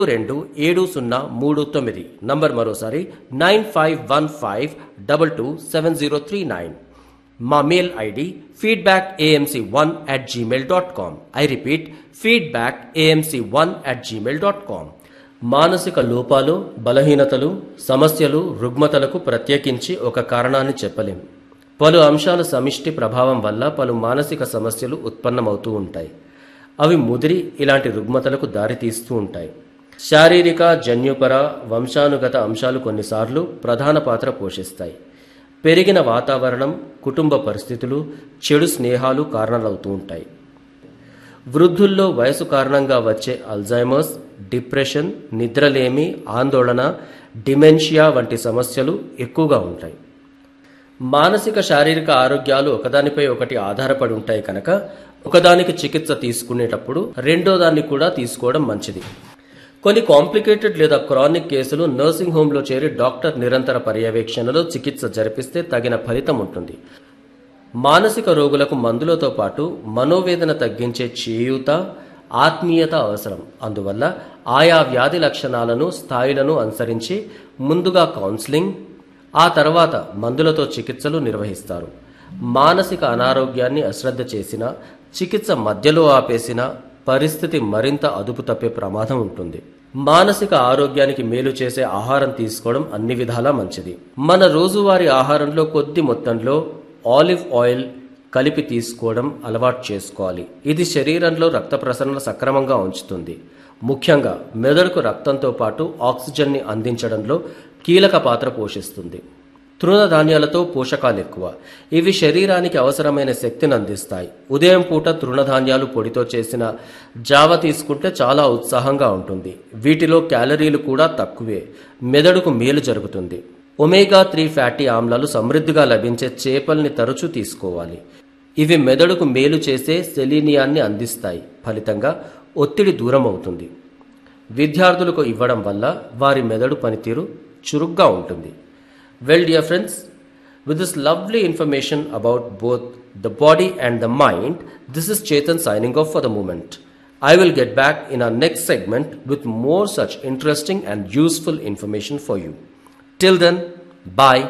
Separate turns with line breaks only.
రెండు ఏడు సున్నా మూడు తొమ్మిది నంబర్ మరోసారి nine five one five double two seven zero three nine మా mail ID feedback AMC one at Gmail dot com I repeat feedback AMC one at Gmail dot com మానసిక లోపాలు బలహీనతలు సమస్యలు రుగ్మతలకు ప్రత్యేకించి ఒక కారణాన్ని చెప్పలేం పలు అంశాల సమిష్టి ప్రభావం వల్ల పలు మానసిక సమస్యలు ఉత్పన్నమవుతూ ఉంటాయి అవి ముదిరి ఇలాంటి రుగ్మతలకు దారితీస్తూ ఉంటాయి శారీరక జన్యుపర వంశానుగత అంశాలు కొన్నిసార్లు ప్రధాన పాత్ర పోషిస్తాయి పెరిగిన వాతావరణం కుటుంబ పరిస్థితులు చెడు స్నేహాలు కారణాలవుతూ ఉంటాయి వృద్ధుల్లో వయసు కారణంగా వచ్చే అల్జైమర్స్ డిప్రెషన్ నిద్రలేమి ఆందోళన డిమెన్షియా వంటి సమస్యలు ఎక్కువగా ఉంటాయి మానసిక శారీరక ఆరోగ్యాలు ఒకదానిపై ఒకటి ఆధారపడి ఉంటాయి కనుక ఒకదానికి చికిత్స తీసుకునేటప్పుడు రెండో దాన్ని కూడా తీసుకోవడం మంచిది కొన్ని కాంప్లికేటెడ్ లేదా క్రానిక్ కేసులు నర్సింగ్ హోంలో చేరి డాక్టర్ నిరంతర పర్యవేక్షణలో చికిత్స జరిపిస్తే తగిన ఫలితం ఉంటుంది మానసిక రోగులకు మందులతో పాటు మనోవేదన తగ్గించే చేయూత ఆత్మీయత అవసరం అందువల్ల ఆయా వ్యాధి లక్షణాలను స్థాయిలను అనుసరించి ముందుగా కౌన్సిలింగ్ ఆ తర్వాత మందులతో చికిత్సలు నిర్వహిస్తారు మానసిక అనారోగ్యాన్ని అశ్రద్ధ చేసిన చికిత్స మధ్యలో ఆపేసిన పరిస్థితి మరింత అదుపు తప్పే ప్రమాదం ఉంటుంది మానసిక ఆరోగ్యానికి మేలు చేసే ఆహారం తీసుకోవడం అన్ని విధాలా మంచిది మన రోజువారీ ఆహారంలో కొద్ది మొత్తంలో ఆలివ్ ఆయిల్ కలిపి తీసుకోవడం అలవాటు చేసుకోవాలి ఇది శరీరంలో రక్త ప్రసరణ సక్రమంగా ఉంచుతుంది ముఖ్యంగా మెదడుకు రక్తంతో పాటు ఆక్సిజన్ని అందించడంలో కీలక పాత్ర పోషిస్తుంది తృణధాన్యాలతో పోషకాలు ఎక్కువ ఇవి శరీరానికి అవసరమైన శక్తిని అందిస్తాయి ఉదయం పూట తృణధాన్యాలు పొడితో చేసిన జావ తీసుకుంటే చాలా ఉత్సాహంగా ఉంటుంది వీటిలో క్యాలరీలు కూడా తక్కువే మెదడుకు మేలు జరుగుతుంది ఒమేగా త్రీ ఫ్యాటీ ఆమ్లాలు సమృద్ధిగా లభించే చేపల్ని తరచూ తీసుకోవాలి ఇవి మెదడుకు మేలు చేసే సెలీనియాన్ని అందిస్తాయి ఫలితంగా ఒత్తిడి దూరం అవుతుంది విద్యార్థులకు ఇవ్వడం వల్ల వారి మెదడు పనితీరు చురుగ్గా ఉంటుంది well dear friends with this lovely information about both the body and the mind, this is Chetan signing off for the moment. I will get back in our next segment with more such interesting and useful information for you. Till then, bye